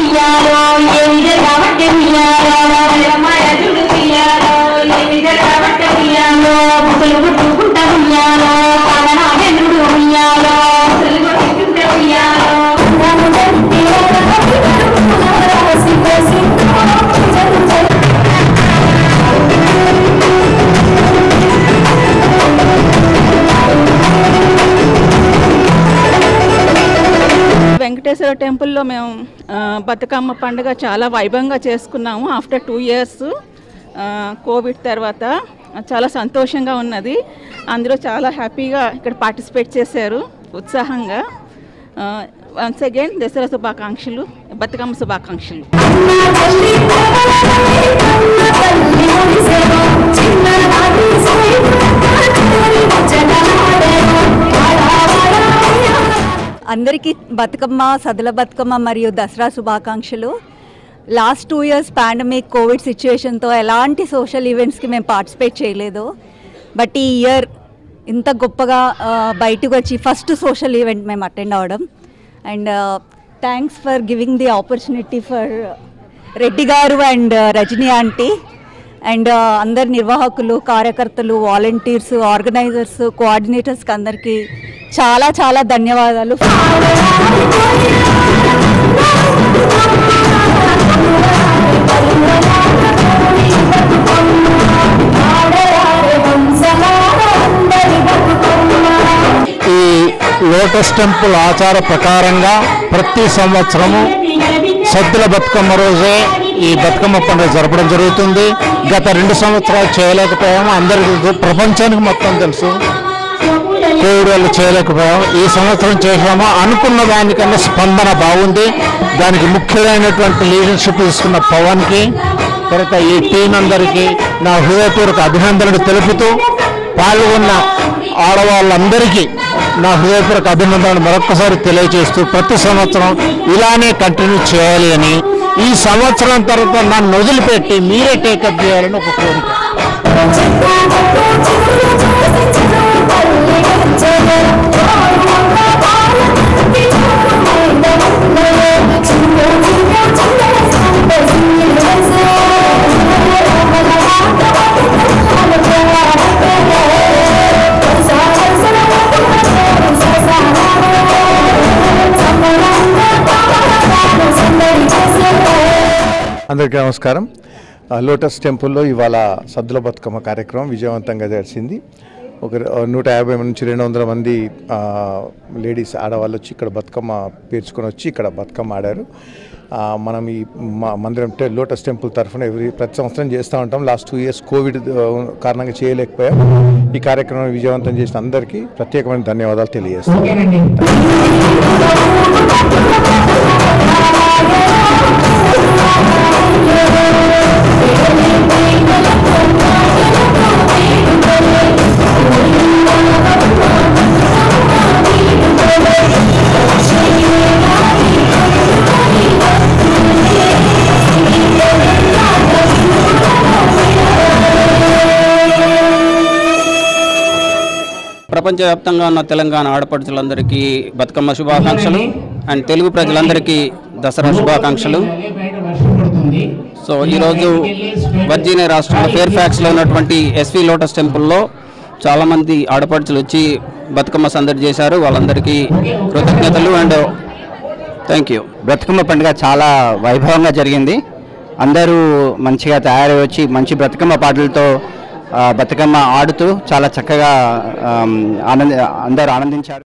ఉయ్యాలో ఏమి జరగబట్టే ఉయ్యాలో ఎల్లమ్మాయ చూడు ఉయ్యాలో ఏమి జరగబట్టే ఉయ్యాలో ముసలు గుట్టుకుంటా ఉయ్యాలో పవనాభేంద్రుడు ఉయ్యాలో ముసలు కొట్టుకుంటే ఉయ్యాలో వెంకటేశ్వర టెంపుల్లో మేము ఆ, బతుకమ్మ పండుగ చాలా వైభవంగా చేసుకున్నాము ఆఫ్టర్ టూ ఇయర్స్ కోవిడ్ తర్వాత చాలా సంతోషంగా ఉన్నది అందరూ చాలా హ్యాపీగా ఇక్కడ పార్టిసిపేట్ చేశారు ఉత్సాహంగా వన్స్ అగైన్ దసరా శుభాకాంక్షలు బతుకమ్మ శుభాకాంక్షలు అందరికీ బతుకమ్మ సదల బతుకమ్మ మరియు దసరా శుభాకాంక్షలు last two years pandemic covid సిచ్యువేషన్తో ఎలాంటి సోషల్ ఈవెంట్స్కి మేము పార్టిసిపేట్ చేయలేదు బట్ ఈ ఇయర్ ఇంత గొప్పగా ఆ, బయటకు వచ్చి ఫస్ట్ సోషల్ ఈవెంట్ మేము అటెండ్ అవ్వడం and thanks for giving the opportunity for Reddy గారు అండ్ రజనీ ఆంటీ అండ్ అందరి నిర్వాహకులు కార్యకర్తలు వాలంటీర్స్ ఆర్గనైజర్స్ కోఆర్డినేటర్స్కి అందరికీ చాలా చాలా ధన్యవాదాలు ఈ లోటస్ టెంపుల్ ఆచార ప్రకారంగా ప్రతి సంవత్సరము సద్దుల బతుకమ్మ రోజే ఈ బతుకమ్మ పండుగ జరపడం జరుగుతుంది గత రెండు సంవత్సరాలు చేయలేకపోయాము అందరికీ తెలుసు, ప్రపంచానికి మొత్తం తెలుసు కోవిడ్ వల్ల చేయలేకపోయాము ఈ సంవత్సరం చేసాము అనుకున్న దానికన్నా స్పందన బాగుంది దానికి ముఖ్యమైనటువంటి లీడర్షిప్ తీసుకున్న పవన్కి తర్వాత ఈ టీం అందరికీ నా హృదయపూర్వక అభినందనలు తెలుపుతూ పాల్గొన్న ఆడవాళ్ళందరికీ నా హృదయపూర్వక అభినందనలు మరొకసారి తెలియజేస్తూ ప్రతి సంవత్సరం ఇలానే కంటిన్యూ చేయాలి అని ఈ సంవత్సరం తర్వాత నన్ను వదిలిపెట్టి మీరే టేకప్ చేయాలని ఒక కోరిక అందరికీ నమస్కారం ఆ, లోటస్ టెంపుల్లో ఇవాళ సద్దుల బతుకమ్మ కార్యక్రమం విజయవంతంగా జరిసింది ఒక ఆ, నూట యాభై నుంచి రెండు వందల మంది ఆ, లేడీస్ ఆడవాళ్ళు వచ్చి ఇక్కడ బతుకమ్మ పేర్చుకొని వచ్చి ఇక్కడ బతుకమ్మ ఆడారు ఆ, మనం ఈ మా మందిరం టె- లోటస్ టెంపుల్ తరఫున ఎవ్రీ ప్రతి సంవత్సరం చేస్తూ ఉంటాం లాస్ట్ టూ ఇయర్స్ కోవిడ్ ఆ, కారణంగా చేయలేకపోయాం ఈ కార్యక్రమం విజయవంతం చేసిన అందరికీ ప్రత్యేకమైన ధన్యవాదాలు తెలియజేస్తాం ప్రపంచవ్యాప్తంగా ఉన్న తెలంగాణ ఆడపడుచులందరికీ బతుకమ్మ శుభాకాంక్షలు అండ్ తెలుగు ప్రజలందరికీ దసరా శుభాకాంక్షలు సో ఈరోజు వర్జీనియా రాష్ట్రంలో ఫేర్ ఫ్యాక్స్లో ఉన్నటువంటి ఎస్వి లోటస్ టెంపుల్లో చాలామంది ఆడపడుచులు వచ్చి బతుకమ్మ సందడి చేశారు వాళ్ళందరికీ కృతజ్ఞతలు అండ్ థ్యాంక్ యూ బ్రతుకమ్మ పండుగ చాలా వైభవంగా జరిగింది అందరూ మంచిగా తయారై వచ్చి మంచి బ్రతుకమ్మ పాటలతో ఆ, బతుకమ్మ ఆడుతూ చాలా చక్కగా ఆమ్, ఆనంద అందరూ ఆనందించారు